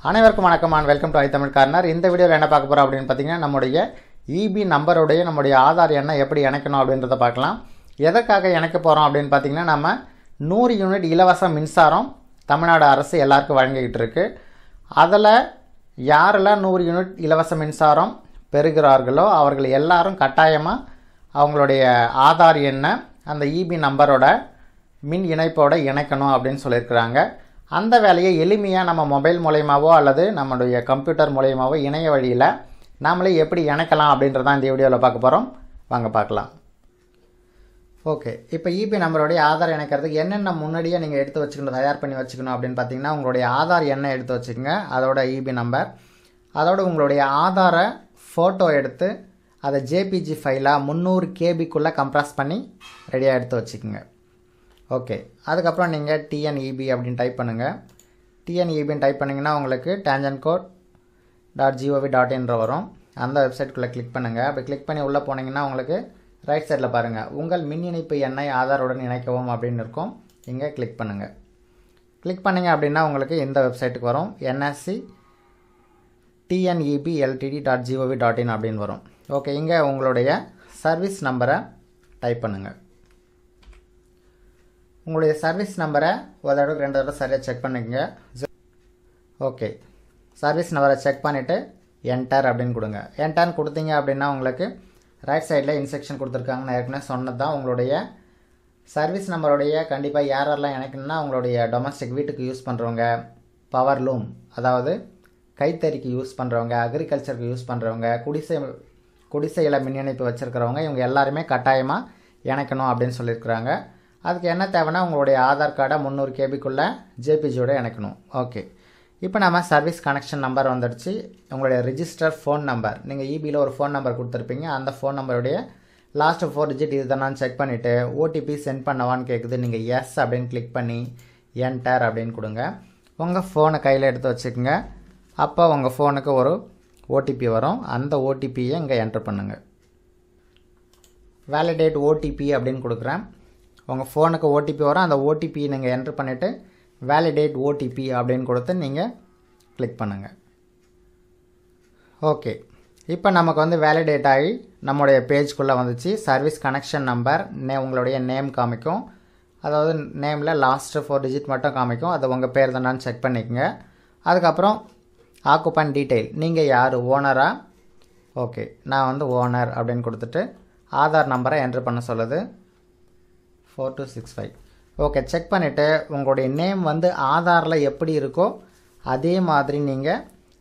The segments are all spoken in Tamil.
அனைவருக்கும் வணக்கம் and welcome to I Tamil corner இந்த வீடியோவில் என்ன பார்க்க போகிறோம் அப்படின்னு பார்த்தீங்கன்னா நம்முடைய இபி நம்பருடைய நம்முடைய ஆதார் எண்ணை எப்படி இணைக்கணும் அப்படின்றத பார்க்கலாம் எதற்காக இணைக்க போகிறோம் அப்படின்னு பார்த்தீங்கன்னா நம்ம நூறு யூனிட் இலவச மின்சாரம் தமிழ்நாடு அரசு எல்லாருக்கும் வழங்கிக்கிட்டு இருக்கு அதில் யாரெல்லாம் நூறு யூனிட் இலவச மின்சாரம் பெறுகிறார்களோ அவர்கள் எல்லாரும் கட்டாயமாக அவங்களுடைய ஆதார் எண்ணை அந்த இபி நம்பரோட மின் இணைப்போட இணைக்கணும் அப்படின்னு சொல்லியிருக்கிறாங்க அந்த வேலையை எளிமையாக நம்ம மொபைல் மூலயமாவோ அல்லது நம்மளுடைய கம்ப்யூட்டர் மூலயமாவோ இணைய வழியில் நாமளே எப்படி இணைக்கலாம் அப்படின்றதான் இந்த வீடியோவில் பார்க்க போகிறோம் வாங்க பார்க்கலாம் ஓகே இப்போ இபி நம்பருடைய ஆதார் இணைக்கிறதுக்கு என்னென்ன முன்னாடியே நீங்கள் எடுத்து வச்சுக்கணும் தயார் பண்ணி வச்சுக்கணும் அப்படின்னு பார்த்தீங்கன்னா உங்களுடைய ஆதார் எண்ணை எடுத்து வச்சுக்கோங்க அதோட இபி நம்பர் அதோட உங்களுடைய ஆதாரை ஃபோட்டோ எடுத்து அதை ஜேபிஜி ஃபைலாக முந்நூறு கேபிக்குள்ளே கம்ப்ரஸ் பண்ணி ரெடியாக எடுத்து வச்சுக்கோங்க ஓகே அதுக்கப்புறம் நீங்கள் டிஎன்இபி அப்படின்னு டைப் பண்ணுங்கள் டிஎன்இபின்னு டைப் பண்ணிங்கன்னா உங்களுக்கு TANGEDCO dot gov dot இன்ற வரும் அந்த வெப்சைட்குள்ளே கிளிக் பண்ணுங்கள் அப்படி கிளிக் பண்ணி உள்ளே போனீங்கன்னா உங்களுக்கு ரைட் சைடில் பாருங்கள் உங்கள் மின் இணைப்பு எண்ணை ஆதாருடன் இணைக்கவும் அப்படின்னு இருக்கும் இங்கே கிளிக் பண்ணுங்கள் கிளிக் பண்ணிங்க அப்படின்னா உங்களுக்கு இந்த வெப்சைட்டுக்கு வரும் NSC TNEB LTD dot gov dot in அப்படின்னு வரும் ஓகே இங்கே உங்களுடைய சர்வீஸ் நம்பரை டைப் பண்ணுங்கள் உங்களுடைய சர்வீஸ் நம்பரை ஒரு தடவை ரெண்டு தடவை சரியாக செக் பண்ணிக்கங்க ஓகே சர்வீஸ் நம்பரை செக் பண்ணிவிட்டு என்டர் அப்படின்னு கொடுங்க என்டர்னு கொடுத்தீங்க அப்படின்னா உங்களுக்கு ரைட் சைடில் இன்ஸ்ட்ரக்ஷன் கொடுத்துருக்காங்க நான் ஏற்கனவே சொன்னது தான் உங்களுடைய சர்வீஸ் நம்பருடைய கண்டிப்பாக யாரெல்லாம் இணைக்கணும்னா உங்களுடைய டொமஸ்டிக் வீட்டுக்கு யூஸ் பண்ணுறவங்க பவர் லூம் அதாவது கைத்தறிக்கு யூஸ் பண்ணுறவங்க அக்ரிகல்ச்சருக்கு யூஸ் பண்ணுறவங்க குடிசை குடிசையில் மின் இணைப்பு வச்சுருக்கிறவங்க இவங்க எல்லாருமே கட்டாயமாக இணைக்கணும் அப்படின்னு சொல்லியிருக்கிறாங்க அதுக்கு என்ன தேவைன்னா உங்களுடைய ஆதார் கார்டை முந்நூறு கேபிக்குள்ளே ஜேபிஜியோட இணைக்கணும் ஓகே இப்போ நம்ம சர்வீஸ் கனெக்ஷன் நம்பர் வந்துடுச்சு உங்களுடைய ரிஜிஸ்டர் ஃபோன் நம்பர் நீங்கள் இபியில் ஒரு ஃபோன் நம்பர் கொடுத்துருப்பீங்க அந்த ஃபோன் நம்பருடைய லாஸ்ட்டு ஃபோர் டிஜிட் இது தானு செக் பண்ணிவிட்டு ஓடிபி சென்ட் பண்ணவான்னு கேட்குது நீங்கள் எஸ் அப்படின்னு கிளிக் பண்ணி என்டர் அப்படின்னு கொடுங்க உங்கள் ஃபோனை கையில் எடுத்து வச்சுக்கோங்க அப்போ உங்கள் ஃபோனுக்கு ஒரு ஓடிபி வரும் அந்த ஓடிபியை இங்கே என்டர் பண்ணுங்கள் வேலிடேட் ஓடிபி அப்படின்னு கொடுக்குறேன் உங்கள் ஃபோனுக்கு ஓடிபி வரும் அந்த ஓடிபி நீங்கள் என்ட்ரு பண்ணிவிட்டு வேலிடேட் ஓடிபி அப்படின்னு கொடுத்து நீங்கள் கிளிக் பண்ணுங்கள் ஓகே இப்போ நமக்கு வந்து வேலிடேட் ஆகி நம்மளுடைய பேஜ்குள்ளே வந்துச்சு சர்வீஸ் கனெக்ஷன் நம்பர் நே உங்களுடைய நேம் காமிக்கும் அதாவது நேமில் லாஸ்ட்டு ஃபோர் டிஜிட் மட்டும் காமிக்கும் அது உங்கள் பேர் தானான்னு செக் பண்ணிக்கோங்க அதுக்கப்புறம் ஆக்குப்பன் டீட்டெயில் நீங்கள் யார் ஓனரா ஓகே நான் வந்து ஓனர் அப்படின்னு கொடுத்துட்டு ஆதார் நம்பரை என்ட்ரு பண்ண சொல்லுது four two six five okay check பண்ணிவிட்டு உங்களுடைய நேம் வந்து ஆதாரில் எப்படி இருக்கோ அதே மாதிரி நீங்கள்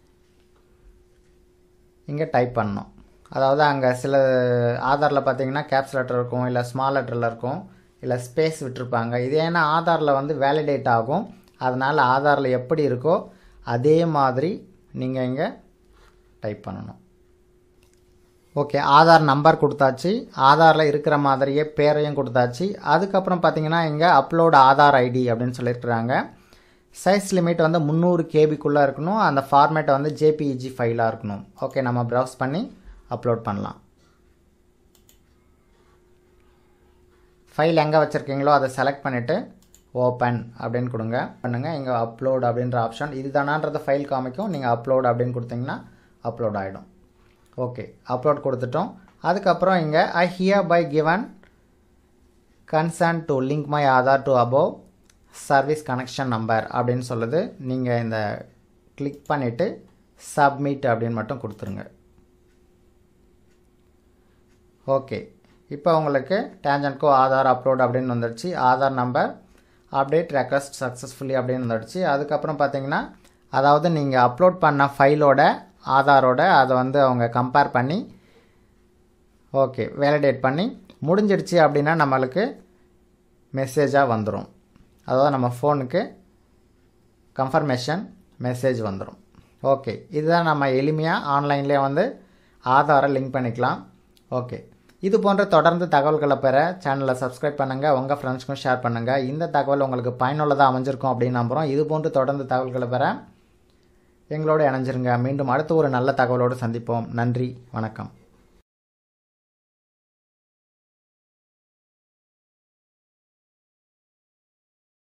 இங்கே டைப் பண்ணணும் அதாவது அங்கே சில ஆதாரில் பார்த்தீங்கன்னா கேப்ஸ் லெட்டர் இருக்கும் இல்லை ஸ்மால் லெட்டரில் இருக்கும் இல்லை ஸ்பேஸ் விட்டுருப்பாங்க இது ஏன்னா ஆதாரில் வந்து வேலிடேட் ஆகும் அதனால் ஆதாரில் எப்படி இருக்கோ அதே மாதிரி நீங்கள் இங்கே டைப் பண்ணணும் ஓகே ஆதார் நம்பர் கொடுத்தாச்சு ஆதாரில் இருக்கிற மாதிரியே பேரையும் கொடுத்தாச்சு அதுக்கப்புறம் பார்த்தீங்கன்னா இங்கே அப்லோட் ஆதார் ஐடி அப்படின்னு சொல்லியிருக்கிறாங்க சைஸ் லிமிட் வந்து முந்நூறு கேபிக்குள்ளே இருக்கணும் அந்த ஃபார்மேட்டை வந்து ஜேபிஇஜி ஃபைலாக இருக்கணும் ஓகே நம்ம ப்ரௌஸ் பண்ணி அப்லோட் பண்ணலாம் ஃபைல் எங்கே வச்சுருக்கீங்களோ அதை செலக்ட் பண்ணிவிட்டு ஓப்பன் அப்படின்னு கொடுங்க பண்ணுங்கள் இங்கே அப்லோட் அப்படின்ற ஆப்ஷன் இதுதானான்றது ஃபைல் காமிக்கும் நீங்கள் அப்லோட் அப்படின்னு கொடுத்தீங்கன்னா அப்லோட் ஆகிடும் ஓகே அப்லோட் கொடுத்துட்டோம் அதுக்கப்புறம் இங்கே I hereby given consent to link my Aadhaar to above service connection number அப்படின்னு சொல்லுது நீங்கள் இந்த கிளிக் பண்ணிவிட்டு சப்மிட் அப்படின்னு மட்டும் கொடுத்துருங்க ஓகே இப்போ உங்களுக்கு டேஞ்சன்கோ ஆதார் அப்லோட் அப்படின்னு வந்துடுச்சு Aadhaar number update request successfully அப்படின்னு வந்துடுச்சு அதுக்கப்புறம் பார்த்தீங்கன்னா அதாவது நீங்கள் அப்லோட் பண்ண ஃபைலோட ஆதாரோட அதை வந்து அவங்க கம்பேர் பண்ணி ஓகே வேலிடேட் பண்ணி முடிஞ்சிடுச்சு அப்படின்னா நம்மளுக்கு மெசேஜாக வந்துடும் அதாவது நம்ம ஃபோனுக்கு கன்ஃபர்மேஷன் மெசேஜ் வந்துடும் ஓகே இதுதான் நம்ம எளிமையாக ஆன்லைன்லேயே வந்து ஆதாரை லிங்க் பண்ணிக்கலாம் ஓகே இது போன்ற தொடர்ந்து தகவல்களை பெற சேனலை சப்ஸ்கிரைப் பண்ணுங்கள் உங்கள் ஃப்ரெண்ட்ஸ்க்கும் ஷேர் பண்ணுங்கள் இந்த தகவல் உங்களுக்கு பயனுள்ளதாக அமைஞ்சிருக்கும் அப்படின்னு நம்புகிறோம் இது போன்று தொடர்ந்து தகவல்களை பெற எங்களோடு இணைஞ்சிருங்க மீண்டும் அடுத்த ஒரு நல்ல தகவலோடு சந்திப்போம் நன்றி வணக்கம்